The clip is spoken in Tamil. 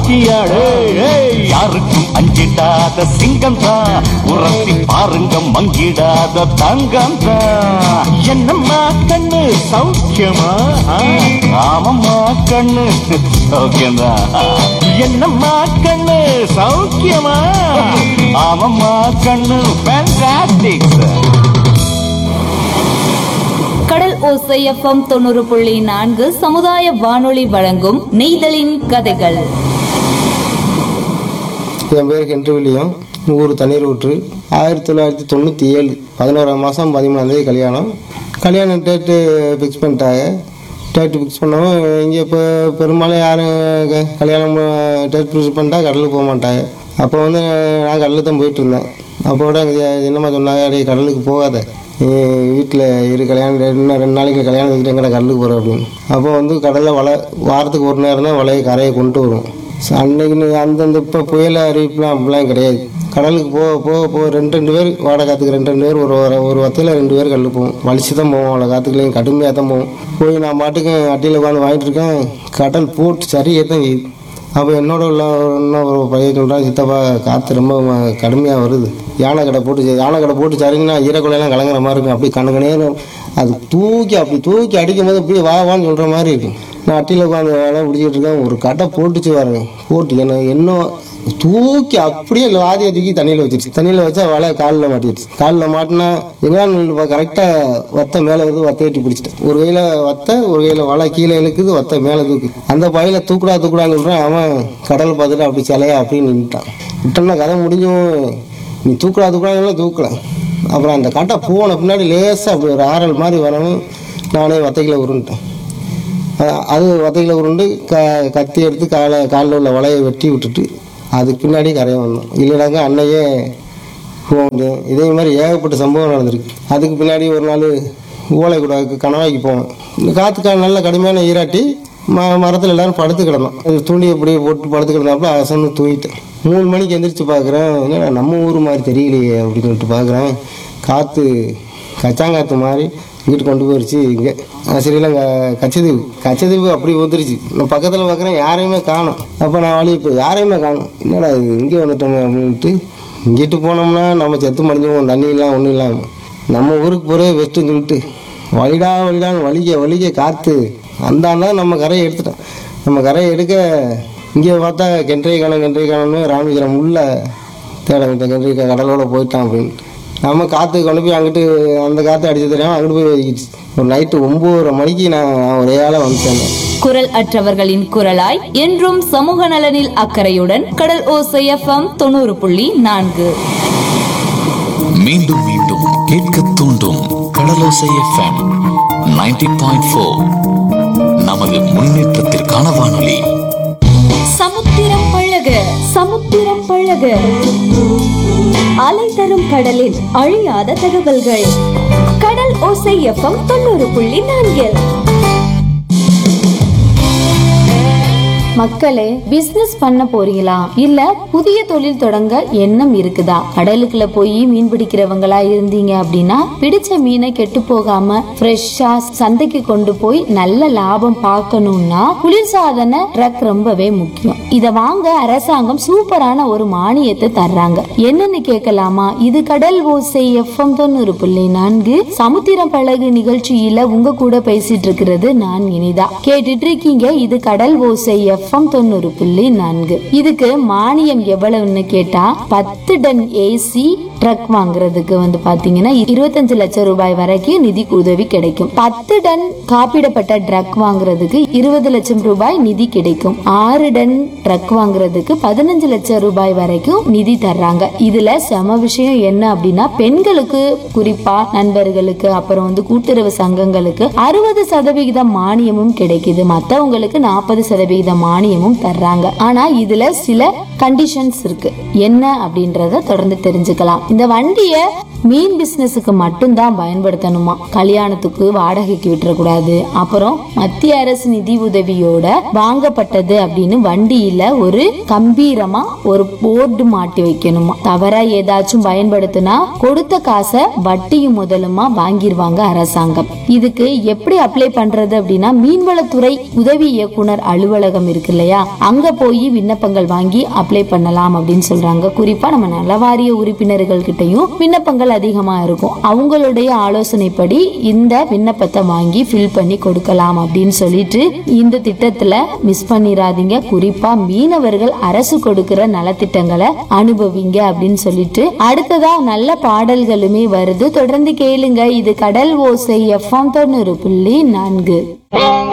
ஆட்சியாடு ஏய், யாருக்கும் அஞ்சிடாத சிங்கம் தான் உரசி பாருங்க மங்கிடாத தங்கம் தான் என்னம்மா கண்ணு சௌக்கியமா ஆ, ஆமம்மா கண்ணு சௌக்கியம்தான் என்னம்மா கண்ணு சௌக்கியமா ஆமம்மா கண்ணு ஃபேண்டாஸ்டிக் கடல் ஓசை எஃப்எம் தொண்ணூறு புள்ளி நான்கு சமுதாய வானொலி வழங்கும் நெய்தலின் கதைகள் என் பேர் ஹென்றி வில்லியம் ஊர் தண்ணீர் ஊற்று ஆயிரத்தி தொள்ளாயிரத்தி தொண்ணூற்றி ஏழு பதினோராம் மாதம் பதிமூணாந்தேதி கல்யாணம் கல்யாணம் டேட்டு ஃபிக்ஸ் பண்ணிட்டாங்க டேட்டு ஃபிக்ஸ் பண்ணவும் இங்கே இப்போ பெரும்பாலும் யாரும் க- கல்யாணம் டேட் ஃபிக்ஸ் பண்ணிட்டா கடலுக்கு போக மாட்டாங்க அப்போ வந்து நான் கடலுக்கு தான் போயிட்டு இருந்தேன் அப்போ கூட எங்க என்னம்மா சொன்னாங்க "டேய், கடலுக்கு போகாத வீட்டில் இரு கல்யாணம் இன்னும் ரெண்டு நாளைக்கு கல்யாணம் வச்சுட்டு எங்கடா கடலுக்கு போகிறோம் அப்படின்னு அப்போ வந்து கடலில் வலை வாரத்துக்கு ஒரு நேரம் தான் வலையை கரையை கொண்டு வரும் So, அன்னைக்கு அந்தந்த இப்போ புயல் அறிவிப்புலாம் அப்படிலாம் கிடையாது கடலுக்கு போக போக போக ரெண்டு ரெண்டு பேர் வாடகை காத்துக்கு ரெண்டு ரெண்டு பேர் ஒரு ஒரு- ஒரு வத்தையில் ரெண்டு பேர் கடலுக்கு போவோம் வலிச்சு தான் போவோம் அவ்வளோ காத்துக்குள்ளேயும் கடுமையாக தான் போவோம் போய் நான் பாட்டுக்கு அட்டியில் உட்காந்து வாங்கிட்டு இருக்கேன் கடல் போட்டு சரியாக தான் செய்யுது அப்போ என்னோட உள்ள ஒரு- இன்னும் ஒரு பையன் சொல்கிறான் சித்தப்பா காற்று ரொம்ப கடுமையாக வருது யானை கடை போட்டு சரி- யானை கடை போட்டு சரிங்கன்னா ஈரக்குலையெல்லாம் கலங்குற மாதிரி இருக்கும் அப்படி கணக்கணே அது தூக்கி அப்படி தூக்கி அடிக்கும் போது அப்படியே வா வான்னு சொல்கிற மாதிரி இருக்கும் நான் அட்டியில் உட்காந்து வேலை பிடிச்சிட்டு இருக்கேன் ஒரு கடை போட்டுச்சு பாருங்க போட்டு என்ன இன்னும் தூக்கி அப்படியே வாதியை தூக்கி தண்ணியில் வச்சிருச்சு தண்ணியில் வச்சா வலை காலில் மாட்டிடுச்சு காலில் மாட்டினா எங்கன்னா கரெக்டாக வத்தை மேலே வந்து வத்தை வெட்டி பிடிச்சிட்டேன் ஒரு கையில் வத்தை ஒரு கையில் வலை கீழே இழுக்குது வத்தை மேலே தூக்கு அந்த பையில தூக்குடா தூக்குடான்னு சொல்கிறேன் அவன் கடல் பார்த்துட்டு அப்படி சிலையா அப்படின்னு நின்றுட்டான் விட்டோம்னா கதை முடிஞ்சும் நீ தூக்குடா தூக்குடாங்க தூக்கல அப்புறம் அந்த கட்டை போன பின்னாடி லேசாக அப்படி ஒரு ஆறல் மாதிரி வரணும் நானே வத்தைக்கில் உருண்டுட்டேன் அஹ் அது வத்தையில் உருண்டு க கத்தி எடுத்து காலை காலில் உள்ள வலையை வெட்டி விட்டுட்டு அதுக்கு பின்னாடி கரையை வந்தோம் இல்லைனாக்கா அன்னையே போக முடியும் இதே மாதிரி ஏகப்பட்ட சம்பவம் நடந்திருக்கு அதுக்கு பின்னாடி ஒரு நாள் ஓலை கூட கணவாய்க்கு போவோம் இந்த காற்றுக்கா நல்ல கடுமையான ஈராட்டி ம மரத்தில் எல்லாரும் படுத்து கிடந்தோம் அது தூண்டி அப்படியே போட்டு படுத்து கிடந்தாப்புல அசந்து தூங்கிட்டேன் மூணு மணிக்கு எந்திரிச்சு பார்க்குறேன் என்னடா நம்ம ஊர் மாதிரி தெரியலையே அப்படின்னு சொல்லிட்டு பார்க்குறேன் காற்று கச்சாங்காற்று மாதிரி வீட்டு கொண்டு போயிருச்சு இங்கே ஸ்ரீலங்கா கச்சதீவு கச்சதீவு அப்படி வந்துருச்சு நான் பக்கத்தில் பார்க்குறேன் யாரையுமே காணும் அப்போ நான் வழி இப்போ யாரையுமே காணும் என்னடா இது இங்கே வந்துட்டோமே அப்படின்ட்டு இங்கிட்டு போனோம்னா நம்ம செத்து மடிஞ்சுவோம் தண்ணி இல்லாம ஒன்றும் இல்லாமல் நம்ம ஊருக்கு போகிறே பெஸ்ட்டுன்னு சொல்லிட்டு வழிடா வழிடான்னு வலிக்க வலிக்க காற்று அந்தாண்டா நம்ம கரையை எடுத்துட்டோம் நம்ம கரையை எடுக்க இங்கே பார்த்தா கென்றை காலம் கென்றை காலம்னு ராமேஸ்வரம் உள்ள தேட கென்றை கடலோட போயிட்டான் அப்படின்னு நம்ம காற்று கொண்டு போய் அங்கிட்டு அந்த காற்று அடிச்சு தெரியாமல் அங்கிட்டு போய் ஒதுக்கிடுச்சு ஒரு நைட்டு ஒம்பதரை மணிக்கு நான் ஒரே ஆளாக வந்துட்டேன் குரல் அற்றவர்களின் குரலாய் என்றும் சமூக நலனில் அக்கறையுடன் கடல் ஓசை எஃப்எம் தொண்ணூறு புள்ளி நான்கு மீண்டும் மீண்டும் கேட்க தூண்டும் கடலோசை எஃப்எம் 90.4 பாயிண்ட் நமது முன்னேற்றத்திற்கான வானொலி சமுத்திரம் பழக சமுத்திரம் பழக அலை தரும் கடலில் அழியாத தகவல்கள் கடல் ஓசை எஃப்எம் தொண்ணூறு புள்ளி நான்கில் மக்களே பிசினஸ் பண்ண போறீங்களா இல்ல புதிய தொழில் தொடங்க எண்ணம் இருக்குதா கடலுக்குள்ள போய் மீன் பிடிக்கிறவங்களா இருந்தீங்க அப்படின்னா பிடிச்ச மீனை கெட்டு போகாம ஃப்ரெஷ்ஷா சந்தைக்கு கொண்டு போய் நல்ல லாபம் பார்க்கணும்னா குளிர்சாதன ட்ரக் ரொம்பவே முக்கியம் இத வாங்க அரசாங்கம் சூப்பரான ஒரு மானியத்தை தர்றாங்க என்னன்னு கேட்கலாமா இது கடல் ஓசை எஃப்எம் தொண்ணூறு புள்ளி நான்கு சமுத்திரம் பழகு நிகழ்ச்சியில உங்க கூட பேசிட்டு இருக்கிறது நான் இனிதா கேட்டுட்டு இருக்கீங்க இது கடல் ஓசை எஃப்எம் தொண்ணூறு புள்ளி நான்கு இதுக்கு மானியம் எவ்வளவுன்னு கேட்டா பத்து டன் ஏசி ட்ரக் வாங்குறதுக்கு வந்து பாத்தீங்கன்னா இருபத்தஞ்சு லட்சம் ரூபாய் வரைக்கும் நிதி உதவி கிடைக்கும் பத்து டன் காப்பீடப்பட்ட ட்ரக் வாங்குறதுக்கு இருபது லட்சம் ரூபாய் நிதி கிடைக்கும் ஆறு டன் ட்ரக் வாங்குறதுக்கு பதினஞ்சு லட்சம் ரூபாய் வரைக்கும் நிதி தர்றாங்க இதுல செம விஷயம் என்ன அப்படின்னா பெண்களுக்கு குறிப்பா நண்பர்களுக்கு அப்புறம் வந்து கூட்டுறவு சங்கங்களுக்கு அறுபது சதவிகித மானியமும் கிடைக்குது மத்தவங்களுக்கு நாற்பது சதவிகித மானியமும் தர்றாங்க ஆனா இதுல சில கண்டிஷன்ஸ் இருக்கு என்ன அப்படின்றத தொடர்ந்து தெரிஞ்சுக்கலாம் இந்த வண்டிய மீன் பிசினஸுக்கு மட்டும்தான் பயன்படுத்தணுமா கல்யாணத்துக்கு வாடகைக்கு விட்டுறக்கூடாது அப்புறம் மத்திய அரசு நிதி உதவியோட வாங்கப்பட்டது அப்படின்னு வண்டியில ஒரு கம்பீரமா ஒரு போர்டு மாட்டி வைக்கணுமா தவறா ஏதாச்சும் பயன்படுத்தினா கொடுத்த காசை வட்டியும் முதலுமா வாங்கிருவாங்க அரசாங்கம் இதுக்கு எப்படி அப்ளை பண்றது அப்படின்னா மீன்வளத்துறை உதவி இயக்குனர் அலுவலகம் இருக்கு இல்லையா அங்க போய் விண்ணப்பங்கள் வாங்கி அப்ளை பண்ணலாம் அப்படின்னு சொல்றாங்க குறிப்பா நம்ம நலவாரிய உறுப்பினர்கள் கிட்டயும் விண்ணப்பங்கள் அதிகமா இருக்கும் அவங்களுடைய ஆலோசனைப்படி இந்த விண்ணப்பத்தை வாங்கி ஃபில் பண்ணி கொடுக்கலாம் அப்படின்னு சொல்லிட்டு இந்த திட்டத்துல மிஸ் பண்ணிராதீங்க குறிப்பா மீனவர்கள் அரசு கொடுக்கிற நலத்திட்டங்களை அனுபவிங்க அப்படின்னு சொல்லிட்டு அடுத்ததா நல்ல பாடல்களுமே வருது தொடர்ந்து கேளுங்க இது கடல் ஓசை எஃப்எம் தொண்ணூறு புள்ளி நான்கு